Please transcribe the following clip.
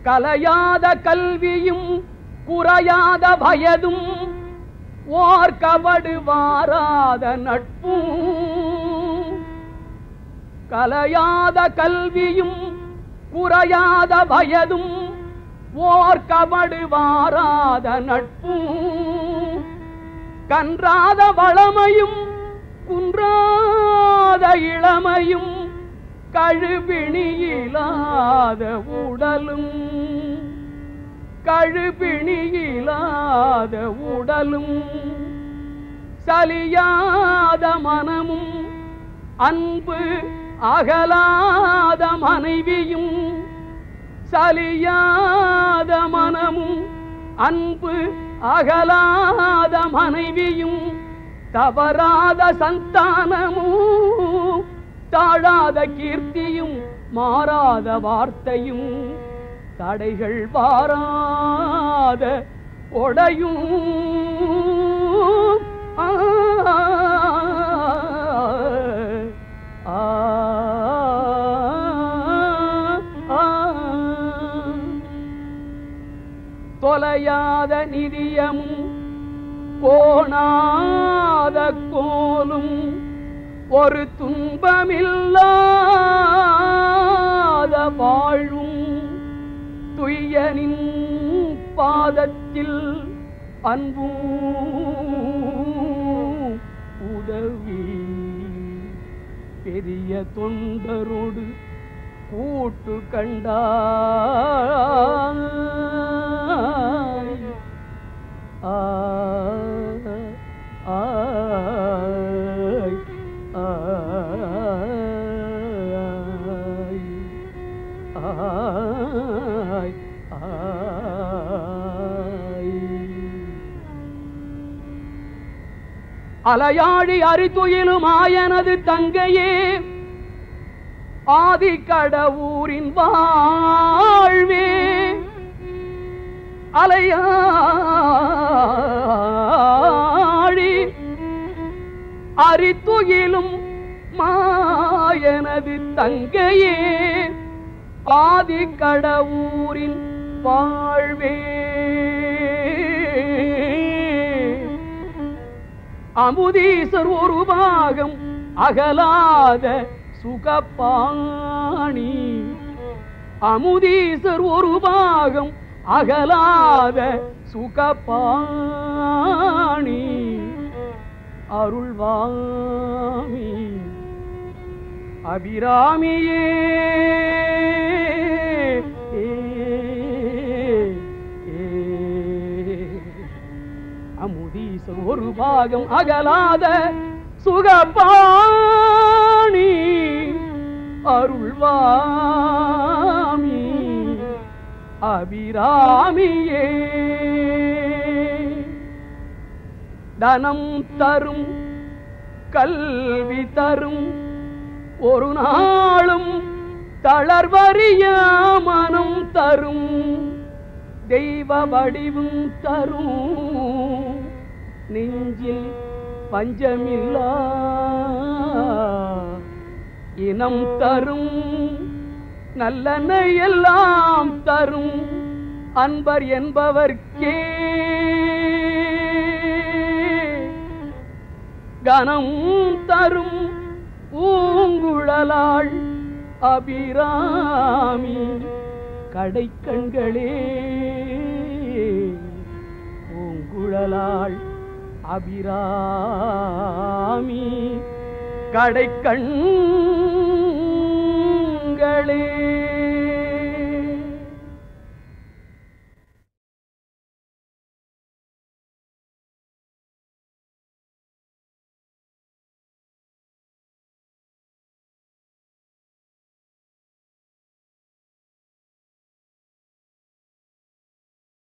கலையாத கல்வியும் குறையாத வயதும் ஓர் கபடு வாராத நட்பும் கலையாத கல்வியும் குறையாத வயதும் ஓர் கபடு வாராத நட்பும் கன்றாத வளமையும் குன்றாத இளமையும் கழுபிணியிலாத உடலும் கழுபிணியிலாத உடலும் சலியாத மனமும் அன்பு அகலாத மனைவியும் சலியாத மனமும் அன்பு அகலாத மனைவியும் தவறாத சந்தானமும் தாழாத கீர்த்தியும் மாறாத வார்த்தையும் தடைகள் வாராத ஒடையும் ஆ, ஆ, ஆ. தொலையாத நிதியமும் கோணாத கோலும் ஒரு துன்பமில்லாத வாழும் துய்யனின் பாதத்தில் அன்பும் உதவி பெரிய தொண்டரோடு கூட்டு கண்டாய் ஆய், ஆய், ஆய், ஆய். அலையாழி அரித்துயிலும் ஆயனது தங்கையே ஆதி கடவுரின் வாழ்வே அலையாழி அரித்துயிலும் மாயனது தங்கையே ஆதி கடவுரின் வாழ்வே அமுதீசர் ஒரு பாகம் அகலாத சுகப்பாணி அமுதீசர் ஒரு பாகம் அகலாத சுகப்பாணி அருள்வாமி அபிராமியே அமுதீசர் ஒரு பாகம் அகலாத சுகபாணி அருள்வாமி அபிராமியே தனம் தரும் கல்வி தரும் ஒரு நாளும் தளர்வறிய மனம் தரும் தெய்வ வடிவும் தரும் நெஞ்சில் பஞ்சமில்லா இனம் தரும் நல்லன எல்லாம் தரும் அன்பர் என்பவர்க்கே கனம் தரும் பூங்குழலாள் அபிராமி கடைக்கண்களே பூங்குழலாள் அபிராமி கடைக்கண்களே